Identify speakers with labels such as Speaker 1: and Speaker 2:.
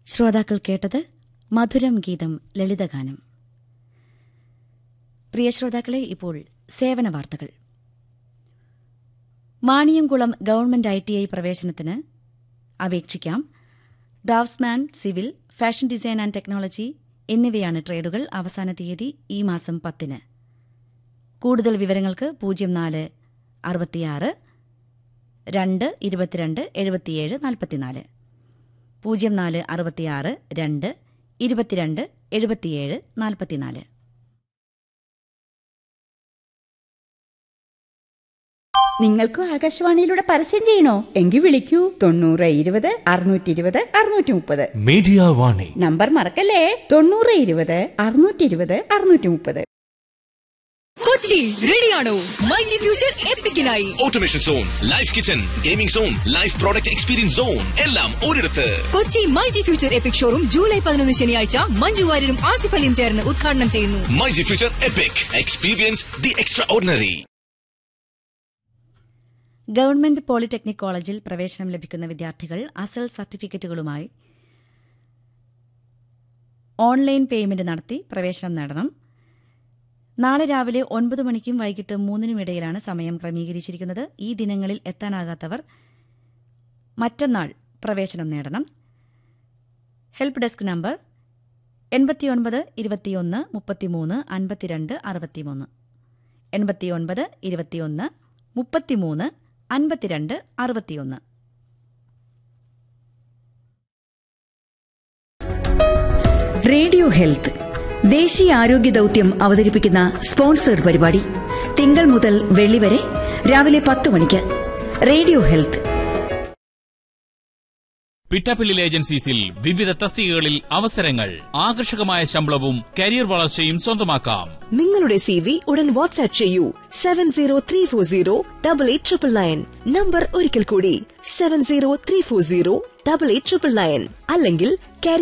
Speaker 1: ശ്രോതാക്കൾ കേട്ടത് മധുരം ഗീതം ലളിതഗാനം പ്രിയ ശ്രോതാക്കളെ ഇപ്പോൾ സേവന വാർത്തകൾ Maniyamkulam government I T I പ്രവേശനത്തിന് അപേക്ഷിക്കാം draughtsman civil fashion design and technology എന്നിവയാണ് ട്രേഡുകൾ അവസാന തീയതി ഈ മാസം പത്തിന് കൂടുതൽ വിവരങ്ങൾക്ക് പൂജ്യം നാല് അറുപത്തിയാറ് രണ്ട് ഇരുപത്തിരണ്ട് എഴുപത്തിയേഴ് നാൽപ്പത്തിനാല് പൂജ്യം നാല് അറുപത്തിയാറ് രണ്ട് ഇരുപത്തിരണ്ട് എഴുപത്തിയേഴ് നാൽപ്പത്തിനാല്
Speaker 2: നിങ്ങൾക്കും ആകാശവാണിയിലൂടെ പരസ്യം ചെയ്യണോ എങ്കിൽ വിളിക്കൂ തൊണ്ണൂറ് ഇരുപത് അറുന്നൂറ്റി ഇരുപത് അറുന്നൂറ്റി മുപ്പത്
Speaker 3: മീഡിയ വാണി
Speaker 2: നമ്പർ മറക്കല്ലേ തൊണ്ണൂറ് ഇരുപത് അറുന്നൂറ്റി ഇരുപത് അറുന്നൂറ്റി മുപ്പത്
Speaker 4: കൊച്ചി റെഡിയാണോ മൈ ജി ഫ്യൂച്ചർ എപ്പിക്കിനായി
Speaker 5: automation zone life kitchen gaming zone life product experience zone എല്ലാം ഒരിടത്ത്
Speaker 4: Kochi my G future epic showroom July പതിനൊന്ന് ശനിയാഴ്ച മഞ്ജു വാര്യരും ആസിഫ് അലിയും ചേർന്ന് ഉദ്ഘാടനം ചെയ്യുന്നു
Speaker 5: my G future epic experience the extraordinary
Speaker 1: government polytechnic കോളേജിൽ പ്രവേശനം ലഭിക്കുന്ന വിദ്യാർത്ഥികൾ അസൽ സർട്ടിഫിക്കറ്റുകളുമായി ഓൺലൈൻ പേയ്മെന്റ് നടത്തി പ്രവേശനം നേടണം നാളെ രാവിലെ ഒൻപത് മണിക്കും വൈകിട്ട് മൂന്നിനും ഇടയിലാണ് സമയം ക്രമീകരിച്ചിരിക്കുന്നത് ഈ ദിനങ്ങളിൽ എത്താനാകാത്തവർ മറ്റന്നാൾ പ്രവേശനം നേടണം ഹെൽപ്പ് ഡെസ്ക് നമ്പർ എൺപത്തിയൊൻപത് ഇരുപത്തിയൊന്ന് മുപ്പത്തിമൂന്ന് അൻപത്തിരണ്ട് അറുപത്തിമൂന്ന് എൺപത്തിയൊൻപത് ഇരുപത്തിയൊന്ന് മുപ്പത്തിമൂന്ന് അൻപത്തിരണ്ട് അറുപത്തിയൊന്ന്
Speaker 6: റേഡിയോ ഹെൽത്ത് ദേശീയ ആരോഗ്യ ദൗത്യം അവതരിപ്പിക്കുന്ന സ്പോൺസേഡ് പരിപാടി തിങ്കൾ മുതൽ വെള്ളി വരെ രാവിലെ പത്ത് മണിക്ക് റേഡിയോ ഹെൽത്ത്
Speaker 7: പിട്ടാപ്പില്ലിൽ ഏജൻസീസിൽ വിവിധ തസ്തികകളിൽ അവസരങ്ങൾ ആകർഷകമായ ശമ്പളവും കരിയർ വളർച്ചയും സ്വന്തമാക്കാം
Speaker 8: നിങ്ങളുടെ സി വി ഉടൻ വാട്സ്ആപ്പ് ചെയ്യൂ seven zero three four zero double eight triple nine number ഒരിക്കൽ കൂടി seven zero three four zero double eight triple nine അല്ലെങ്കിൽ